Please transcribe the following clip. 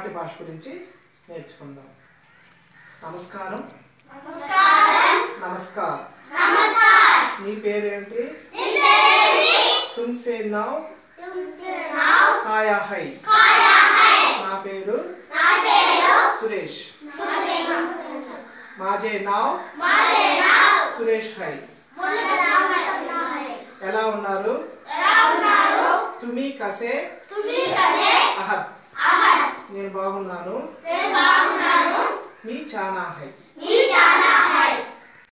మరాఠీ భాష గురించి నేర్చుకుందాం నమస్కారం నమస్కార్ నీ పేరేంటి తుమ్సే నావ్ కాయా హై నా పేరు సురేష్ మాజే నావ్ సురేష్ హై ఎలా ఉన్నారు తుమి కసే అహద్ నేను బాగున్నాను మీ చానా హై